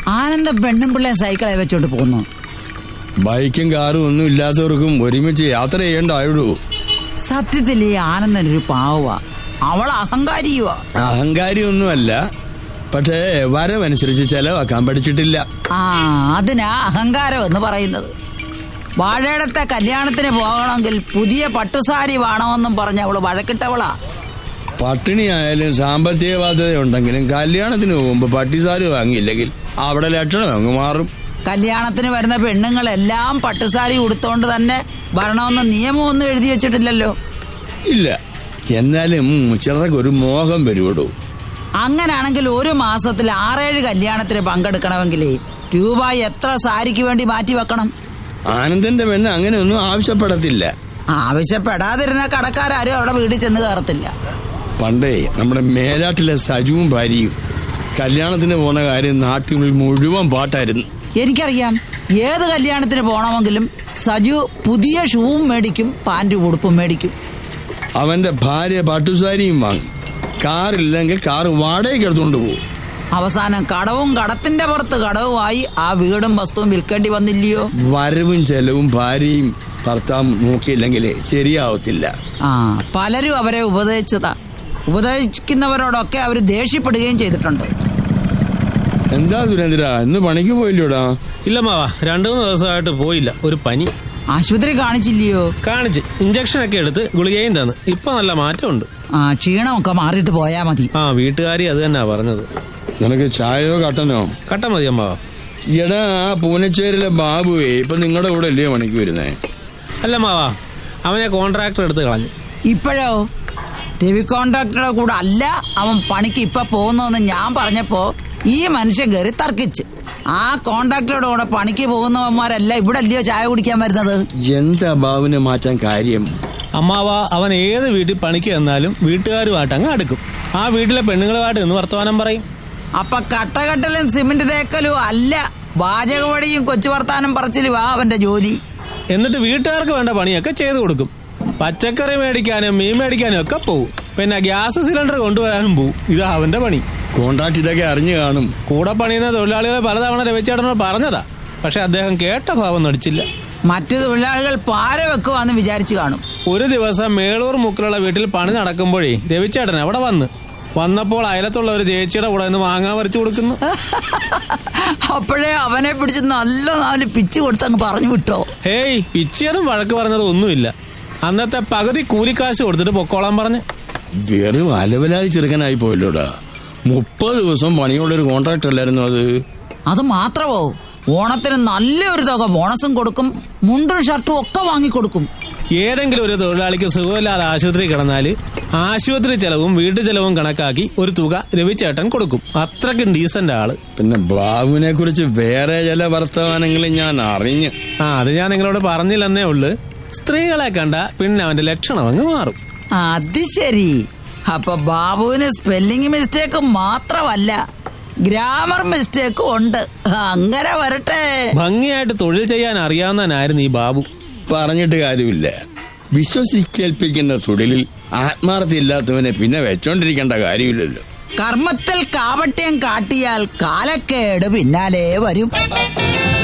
ആനന്ദ പെണ്ണും പിള്ളേ സൈക്കിളെ വെച്ചോണ്ട് പോകുന്നു ബൈക്കും കാറും ഒന്നും ഇല്ലാത്തവർക്കും ഒരുമിച്ച് യാത്ര ചെയ്യേണ്ടായുള്ളൂ സത്യത്തിൽ ഈ ആനന്ദൻ ഒരു പാവുക അവൾ അഹങ്കാരിയുവാ അഹങ്കാരിയൊന്നുമല്ല പക്ഷേ വരവനുസരിച്ച് ചെലവാക്കാൻ പഠിച്ചിട്ടില്ല ആ അതിനാ അഹങ്കാരം എന്ന് പറയുന്നത് വാഴയിടത്തെ കല്യാണത്തിന് പോകണമെങ്കിൽ പുതിയ പട്ടുസാരി വേണമെന്നും പറഞ്ഞ് അവള് വഴക്കിട്ടവളാ പട്ടിണിയായാലും സാമ്പത്തിക ബാധ്യത ഉണ്ടെങ്കിലും കല്യാണത്തിന് പോകുമ്പോ പട്ടിസാരി വാങ്ങിയില്ലെങ്കിൽ അവിടെ ലക്ഷണം അങ്ങ് മാറും കല്യാണത്തിന് വരുന്ന പെണ്ണുങ്ങളെല്ലാം പട്ടുസാരി ഉടുത്തോണ്ട് തന്നെ വരണമെന്ന് നിയമമൊന്നും എഴുതി വെച്ചിട്ടില്ലല്ലോ ഇല്ല എന്നാലും ചിലർക്ക് ഒരു മോഹം വരുവടൂ അങ്ങനാണെങ്കിൽ ഒരു മാസത്തിൽ ആറേഴ് കല്യാണത്തിന് പങ്കെടുക്കണമെങ്കിൽ രൂപ എത്ര സാരിക്ക് വേണ്ടി മാറ്റി വെക്കണം ആനന്ദന്റെ പെണ്ണ് അങ്ങനെ ഒന്നും ആവശ്യപ്പെടത്തില്ല ആവശ്യപ്പെടാതിരുന്ന കടക്കാരും അവരുടെ വീട്ടിൽ ചെന്ന് കയറത്തില്ല പണ്ടേ നമ്മുടെ മേലാട്ടിലെ സജുവും ഭാര്യയും കല്യാണത്തിന് പോന്ന കാര്യം നാട്ടിൽ മുഴുവൻ പാട്ടായിരുന്നു എനിക്കറിയാം ഏത് കല്യാണത്തിന് പോണമെങ്കിലും സജു പുതിയ ഷൂവും മേടിക്കും പാൻറ്റും ഉടുപ്പും മേടിക്കും അവന്റെ ഭാര്യ പട്ടുസാരിയും വാങ്ങി കാറില്ലെങ്കിൽ കാർ വാടകയ്ക്ക് എടുത്തുകൊണ്ട് പോകും അവസാനം കടവും കടത്തിന്റെ പുറത്ത് കടവുമായി ആ വീടും വസ്തുവും വിൽക്കേണ്ടി വന്നില്ലയോ വരവും ചെലവും ഭാര്യയും ഭർത്താവും നോക്കിയില്ലെങ്കിൽ ശരിയാവത്തില്ല ആ പലരും അവരെ ഉപദേശിച്ചതാ ഉപദേശിക്കുന്നവരോടൊക്കെ അവർ ദേഷ്യപ്പെടുകയും ചെയ്തിട്ടുണ്ട് എന്താ സുരേന്ദ്ര ഇന്ന് പണിക്ക് പോയില്ലോടാ ഇല്ല മാവാ രണ്ടു മൂന്ന് ദിവസമായിട്ട് പോയില്ല ഒരു പനി ആശുപത്രി കാണിച്ചില്ലയോ കാണിച്ച് ഇഞ്ചക്ഷൻ ഒക്കെ എടുത്ത് ഗുളികയും തന്ന് ഇപ്പൊ നല്ല മാറ്റമുണ്ട് ആ ക്ഷീണമൊക്കെ മാറിയിട്ട് പോയാ മതി ആ വീട്ടുകാരി അത് തന്നെയാ പറഞ്ഞത് നിനക്ക് ചായയോ കട്ടനോ കട്ട മതി അമ്മാവാ എടാ ആ പൂനച്ചേരിലെ ബാബുവേ ഇപ്പൊ നിങ്ങളുടെ കൂടെ അല്ലയോ പണിക്ക് വരുന്നേ അല്ല മാവാ അവനെ കോൺട്രാക്ടർ എടുത്ത് കളഞ്ഞു ഇപ്പോഴോ രവി കോൺട്രാക്ടറുടെ കൂടെ അല്ല അവൻ പണിക്ക് ഇപ്പൊ പോകുന്നതെന്ന് ഞാൻ പറഞ്ഞപ്പോ ഈ മനുഷ്യൻ കയറി തർക്കിച്ച് ആ കോൺട്രാക്ടറുടെ കൂടെ പണിക്ക് പോകുന്നവന്മാരെല്ലാം ഇവിടെ അല്ലയോ ചായ കുടിക്കാൻ വരുന്നത് എന്താ ബാബുവിനെ മാറ്റാൻ കാര്യം അമ്മാവ അവൻ ഏത് വീട്ടിൽ പണിക്ക് ചെന്നാലും വീട്ടുകാരുമായിട്ട് അങ്ങ് അടുക്കും ആ വീട്ടിലെ പെണ്ണുങ്ങളുമായിട്ട് എന്ന് വർത്തമാനം പറയും അപ്പൊ കട്ടകട്ടലും സിമന്റ് തേക്കലും അല്ല വാചകവടിയും കൊച്ചു വർത്താനം പറച്ചിലുവാ അവന്റെ ജോലി എന്നിട്ട് വീട്ടുകാർക്ക് വേണ്ട പണിയൊക്കെ ചെയ്തു കൊടുക്കും പച്ചക്കറി മേടിക്കാനും മീൻ മേടിക്കാനും ഒക്കെ പോവും പിന്നെ ഗ്യാസ് സിലിണ്ടർ കൊണ്ടുവരാനും പോവും ഇതാ അവന്റെ പണി കോൺട്രാക്ട് ഇതൊക്കെ അറിഞ്ഞു കാണും കൂടെ പണിയുന്ന തൊഴിലാളികളെ പലതവണ രവിച്ചേട്ടനോട് പറഞ്ഞതാ പക്ഷെ അദ്ദേഹം കേട്ട ഭാവം നടിച്ചില്ല മറ്റു തൊഴിലാളികൾ പാര വെക്കുവാന്ന് വിചാരിച്ചു കാണും ഒരു ദിവസം മേളൂർ മുക്കിലുള്ള വീട്ടിൽ പണി നടക്കുമ്പോഴേ രവിച്ചേട്ടൻ അവിടെ വന്ന് വന്നപ്പോൾ അയലത്തുള്ള ഒരു ചേച്ചിയുടെ കൂടെ നിന്ന് മാങ്ങാ വരച്ചു കൊടുക്കുന്നു അപ്പോഴേ അവനെ പിടിച്ച് നല്ല നാല് പിച്ച് കൊടുത്തങ്ങ് പറഞ്ഞു വിട്ടോ ഹേയ് പിച്ചിയതും വഴക്ക് പറഞ്ഞത് ഒന്നുമില്ല അന്നത്തെ പകുതി കൂലിക്കാശ് കൊടുത്തിട്ട് പൊക്കോളാൻ പറഞ്ഞ് വെറും അലവലായി ചെറുക്കനായി പോയല്ലോടാ മുപ്പത് ദിവസം പണിയുള്ളൊരു കോൺട്രാക്ട് അല്ലായിരുന്നു അത് അത് മാത്രമോ ഓണത്തിന് നല്ലൊരു തുക ബോണസും കൊടുക്കും മുണ്ടും ഷർട്ടും ഒക്കെ വാങ്ങിക്കൊടുക്കും ഏതെങ്കിലും ഒരു തൊഴിലാളിക്ക് സുഖമില്ലാതെ ആശുപത്രി കിടന്നാല് ആശുപത്രി ചെലവും വീട്ടു ചെലവും കണക്കാക്കി ഒരു തുക രവിച്ചേട്ടൻ കൊടുക്കും അത്രയ്ക്കും ഡീസന്റ് ആള് പിന്നെ ബാബുവിനെ കുറിച്ച് വേറെ ചില വർത്തമാനങ്ങളും ഞാൻ അറിഞ്ഞ് ആ അത് ഞാൻ നിങ്ങളോട് പറഞ്ഞില്ലെന്നേ ഉള്ളു സ്ത്രീകളെ കണ്ട പിന്നെ അവന്റെ ലക്ഷണം അങ്ങ് മാറും അത് ശരി അപ്പൊ ബാബുവിന് സ്പെല്ലിംഗ് മിസ്റ്റേക്ക് മാത്രമല്ല ഗ്രാമർ മിസ്റ്റേക്കും ഉണ്ട് അങ്ങനെ വരട്ടെ ഭംഗിയായിട്ട് തൊഴിൽ ചെയ്യാൻ അറിയാവുന്നവനായിരുന്നു ഈ ബാബു പറഞ്ഞിട്ട് കാര്യമില്ല വിശ്വസിക്കേൽപ്പിക്കുന്ന തൊഴിലിൽ ആത്മാർത്ഥയില്ലാത്തവനെ പിന്നെ വെച്ചോണ്ടിരിക്കേണ്ട കാര്യമില്ലല്ലോ കർമ്മത്തിൽ കാപട്യം കാട്ടിയാൽ കാലക്കേട് പിന്നാലെ വരും